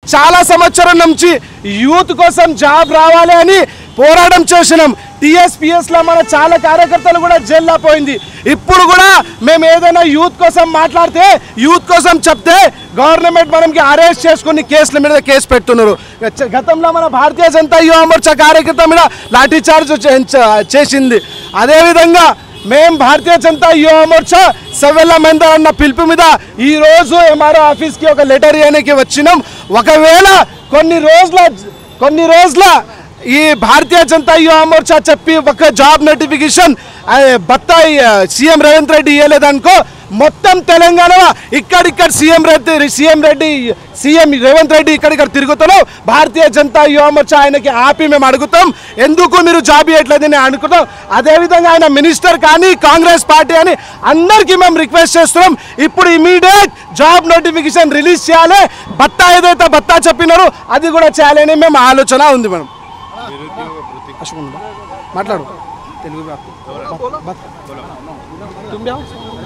చాలా సంవత్సరం నుంచి యూత్ కోసం జాబ్ రావాలి అని పోరాటం చేసినాం టీఎస్పిఎస్ లో మన చాలా కార్యకర్తలు కూడా జైల్లో పోయింది ఇప్పుడు కూడా మేము ఏదైనా యూత్ కోసం మాట్లాడితే యూత్ కోసం చెప్తే గవర్నమెంట్ మనకి అరెస్ట్ చేసుకుని కేసుల మీద కేసు పెడుతున్నారు గత- గతంలో మన భారతీయ జనతా యువ మోర్చా కార్యకర్త మీద లాఠీ చార్జ్ చేసింది అదేవిధంగా మేం భారతీయ జనతా యువ మోర్చా సెవెల్ల మంది అన్న పిలుపు మీద ఈ రోజు ఎంఆర్ఓ ఆఫీస్కి ఒక లెటర్ ఇవ్వడానికి వచ్చినాం ఒకవేళ కొన్ని రోజుల కొన్ని రోజుల ఈ భారతీయ జనతా యువ మోర్చా చెప్పి ఒక జాబ్ నోటిఫికేషన్ బత్తాయి సీఎం రేవంత్ రెడ్డి ఇవ్వలేదనుకో మొత్తం తెలంగాణ ఇక్కడిక్కడ CM Reddy CM Reddy CM Revanth Reddy ఇక్కడిక్కడ తిరుగుతున్నాం భారతీయ జనతా యువ మోర్చా ఆయనకి ఆపి మేము అడుగుతాం ఎందుకు మీరు జాబ్ ఇవ్వట్లేదని అనుకుంటాం అదేవిధంగా ఆయన మినిస్టర్ కానీ కాంగ్రెస్ పార్టీ అని అందరికీ మేము రిక్వెస్ట్ చేస్తున్నాం ఇప్పుడు ఇమీడియట్ జాబ్ నోటిఫికేషన్ రిలీజ్ చేయాలి బత్తా ఏదైతే బత్తా చెప్పినారో అది కూడా చేయాలని మేము ఆలోచన ఉంది మేడం అశోక్ ఉందా? మాట్లాడు తెలుగు బత్- బత్. तुम भी आओ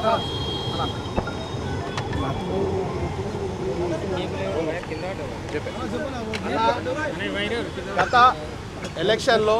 గత ఎలక్షన్లో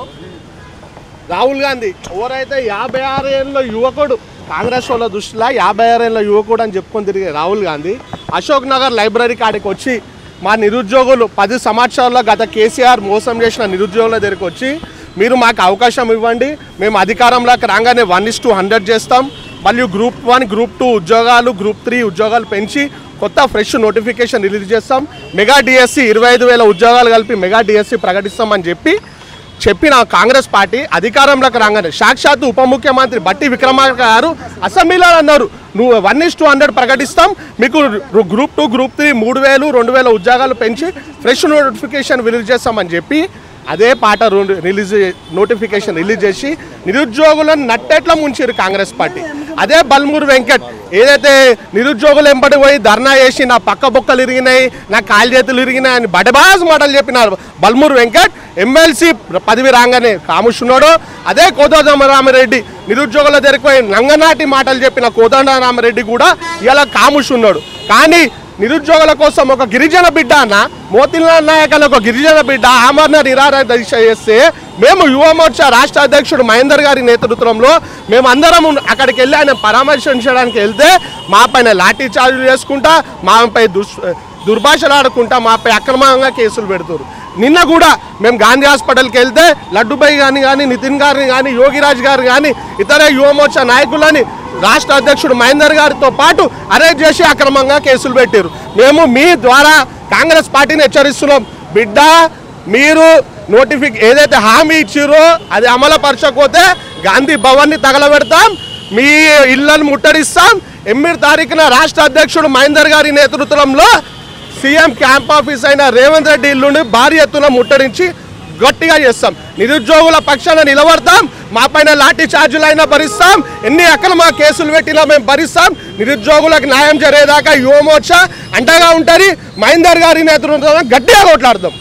రాహుల్ గాంధీ ఎవరైతే యాభై ఆరు ఏళ్ళ యువకుడు కాంగ్రెస్ వాళ్ళ దృష్టిలో యాభై ఆరు ఏళ్ళ యువకుడు అని చెప్పుకొని తిరిగే రాహుల్ గాంధీ అశోక్ నగర్ లైబ్రరీ కాడికి వచ్చి మా నిరుద్యోగులు పది సంవత్సరాల్లో గత కేసీఆర్ మోసం చేసిన నిరుద్యోగుల దగ్గరికి వచ్చి మీరు మాకు అవకాశం ఇవ్వండి మేము అధికారంలోకి రాగానే వన్ ఇస్ టూ హండ్రెడ్ చేస్తాం మరియు గ్రూప్ వన్ గ్రూప్ టూ ఉద్యోగాలు గ్రూప్ త్రీ ఉద్యోగాలు పెంచి కొత్త ఫ్రెష్ నోటిఫికేషన్ రిలీజ్ చేస్తాం మెగా డిఎస్సి ఇరవై ఐదు వేల ఉద్యోగాలు కలిపి మెగా డిఎస్సి ప్రకటిస్తామని చెప్పి చెప్పిన కాంగ్రెస్ పార్టీ అధికారంలోకి రాగానే సాక్షాత్తు ఉప ముఖ్యమంత్రి బట్టి విక్రమార్క గారు అసెంబ్లీలో అన్నారు నువ్వు వన్ ఇస్ టూ హండ్రెడ్ ప్రకటిస్తాం మీకు రు- గ్రూప్ టూ గ్రూప్ త్రీ మూడు వేలు రెండు వేల ఉద్యోగాలు పెంచి ఫ్రెష్ నోటిఫికేషన్ రిలీజ్ చేస్తామని చెప్పి అదే పాట రు- రిలీజ్ నోటిఫికేషన్ రిలీజ్ చేసి నిరుద్యోగులను నట్టేట్లా ముంచారు కాంగ్రెస్ పార్టీ అదే బల్మూరు వెంకట్ ఏదైతే నిరుద్యోగులు ఎంబడి పోయి ధర్నా చేసి నా పక్క బొక్కలు ఇరిగినాయి నా కాలు చేతులు ఇరిగినాయి అని బడబాస్ మాటలు చెప్పినారు బల్మూరు వెంకట్ ఎమ్మెల్సీ పదవి రాగానే కాముషున్నాడు అదే కోదండరామరెడ్డి నిరుద్యోగుల దగ్గరికి పోయి నంగనాటి మాటలు చెప్పిన కోదండరామరెడ్డి కూడా ఇలా కాముషున్నాడు కానీ నిరుద్యోగుల కోసం ఒక గిరిజన బిడ్డ అన్న మోతిలాల్ నాయక్ అనే ఒక గిరిజన బిడ్డ ఆమరణ నిరాహార దీక్ష చేస్తే మేము యువ మోర్చా రాష్ట్ర అధ్యక్షుడు మహేందర్ గారి నేతృత్వంలో మేము అందరం అక్కడికి వెళ్ళి ఆయన పరామర్శించడానికి వెళ్తే మా పైన లాఠీ చార్జీలు చేసుకుంటా మాపై దుష్ దుర్భాషలు ఆడుకుంటా మాపై అక్రమంగా కేసులు పెడుతున్నారు నిన్న కూడా మేము గాంధీ హాస్పిటల్కి వెళ్తే లడ్డుబాయి గారిని కానీ నితిన్ గారిని కానీ యోగిరాజ్ గారు కానీ ఇతర యువమోర్చా నాయకులని రాష్ట్ర అధ్యక్షుడు మహేందర్ గారితో పాటు అరెస్ట్ చేసి అక్రమంగా కేసులు పెట్టారు మేము మీ ద్వారా కాంగ్రెస్ పార్టీని హెచ్చరిస్తున్నాం బిడ్డ మీరు నోటిఫిక్ ఏదైతే హామీ ఇచ్చిరో అది అమలుపరచకపోతే గాంధీ భవన్ని తగలబెడతాం మీ ఇళ్లను ముట్టడిస్తాం ఎనిమిది తారీఖున రాష్ట్ర అధ్యక్షుడు మహేందర్ గారి నేతృత్వంలో సీఎం క్యాంప్ ఆఫీస్ అయిన రేవంత్ రెడ్డి ఇల్లుని భారీ ఎత్తున ముట్టడించి గట్టిగా చేస్తాం నిరుద్యోగుల పక్షాన నిలబడతాం మా పైన లాఠీ ఛార్జీలైనా భరిస్తాం ఎన్ని అక్రమ కేసులు పెట్టినా మేము భరిస్తాం నిరుద్యోగులకు న్యాయం జరిగేదాకా యువమోర్చా అంటగా ఉంటుంది మహేందర్ గారి నేతృత్వంలో గట్టిగా కొట్లాడతాం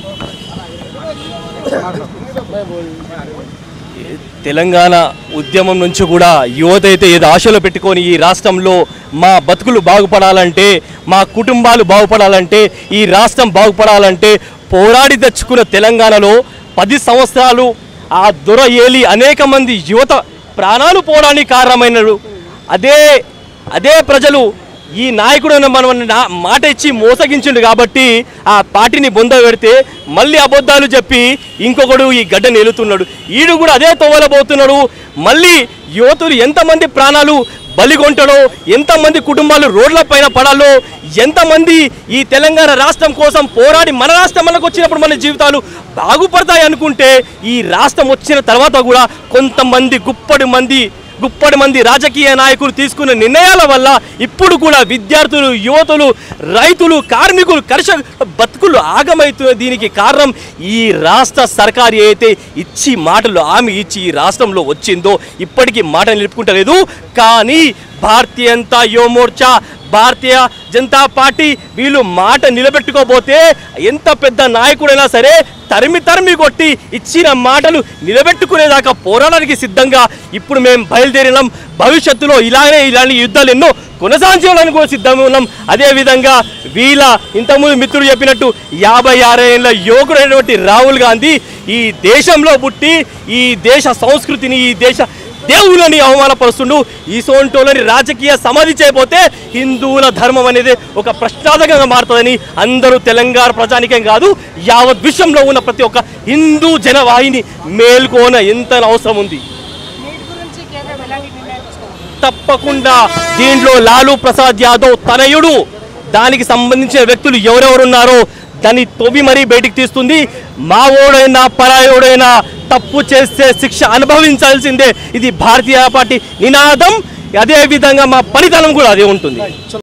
తెలంగాణ ఉద్యమం నుంచి కూడా యువత అయితే ఏదో ఆశలు పెట్టుకొని ఈ రాష్ట్రంలో మా బతుకులు బాగుపడాలంటే మా కుటుంబాలు బాగుపడాలంటే ఈ రాష్ట్రం బాగుపడాలంటే పోరాడి తెచ్చుకున్న తెలంగాణలో పది సంవత్సరాలు ఆ దొర ఏలి అనేక మంది యువత ప్రాణాలు పోవడానికి కారణమైనడు అదే అదే ప్రజలు ఈ నాయకుడు మనం నా- మాట ఇచ్చి మోసగించిండు కాబట్టి ఆ పార్టీని బొంద పెడితే మళ్ళీ అబద్ధాలు చెప్పి ఇంకొకడు ఈ గడ్డ నిలుతున్నాడు ఈడు కూడా అదే తోవలబోతున్నాడు మళ్ళీ యువతులు ఎంతమంది ప్రాణాలు బలిగొంటాడో ఎంతమంది కుటుంబాలు రోడ్ల పైన పడాలో ఎంతమంది ఈ తెలంగాణ రాష్ట్రం కోసం పోరాడి మన రాష్ట్రం మనకు వచ్చినప్పుడు మన జీవితాలు బాగుపడతాయి అనుకుంటే ఈ రాష్ట్రం వచ్చిన తర్వాత కూడా కొంతమంది గుప్పడి మంది గుప్పడి మంది రాజకీయ నాయకులు తీసుకున్న నిర్ణయాల వల్ల ఇప్పుడు కూడా విద్యార్థులు యువతులు రైతులు కార్మికులు కర్షక బతుకులు ఆగమవుతున్న దీనికి కారణం ఈ రాష్ట్ర సర్కారు అయితే ఇచ్చి మాటలు హామీ ఇచ్చి ఈ రాష్ట్రంలో వచ్చిందో ఇప్పటికీ మాట నిలుపుకుంటలేదు కానీ భారతీయ జనతా యువ మోర్చా భారతీయ జనతా పార్టీ వీళ్ళు మాట నిలబెట్టుకోపోతే ఎంత పెద్ద నాయకుడైనా సరే తరిమి తరిమి కొట్టి ఇచ్చిన మాటలు నిలబెట్టుకునేదాకా పోరాడానికి సిద్ధంగా ఇప్పుడు మేము బయలుదేరినాం భవిష్యత్తులో ఇలానే ఇలాంటి యుద్ధాలు ఎన్నో కొనసాగించడానికి కూడా సిద్ధంగా ఉన్నాం అదేవిధంగా వీళ్ళ ఇంతకుముందు మిత్రుడు చెప్పినట్టు యాభై ఆరేళ్ల యువకుడైనటువంటి రాహుల్ గాంధీ ఈ దేశంలో పుట్టి ఈ దేశ సంస్కృతిని ఈ దేశ దేవుళ్ళని అవమానపరుస్తుండు ఈ సోంటోలని రాజకీయ సమాధి చేయబోతే హిందువుల ధర్మం అనేది ఒక ప్రశ్నార్థకంగా మారుతుందని అందరూ తెలంగాణ ప్రజానికం కాదు యావత్ విశ్వంలో ఉన్న ప్రతి ఒక్క హిందూ జనవాహిని మేల్కోన ఎంత అవసరం ఉంది నీటి గురించి కేంద్రం ఎలాంటి నిర్ణయం తీసుకోవాలి తప్పకుండా దీంట్లో లాలూ ప్రసాద్ యాదవ్ తనయుడు దానికి సంబంధించిన వ్యక్తులు ఎవరెవరున్నారో దాన్ని తొవి మరీ బయటికి తీస్తుంది మావోడైనా పరాయోడైనా తప్పు చేస్తే శిక్ష అనుభవించాల్సిందే ఇది భారతీయ పార్టీ నినాదం అదే విధంగా మా పనితనం కూడా అదే ఉంటుంది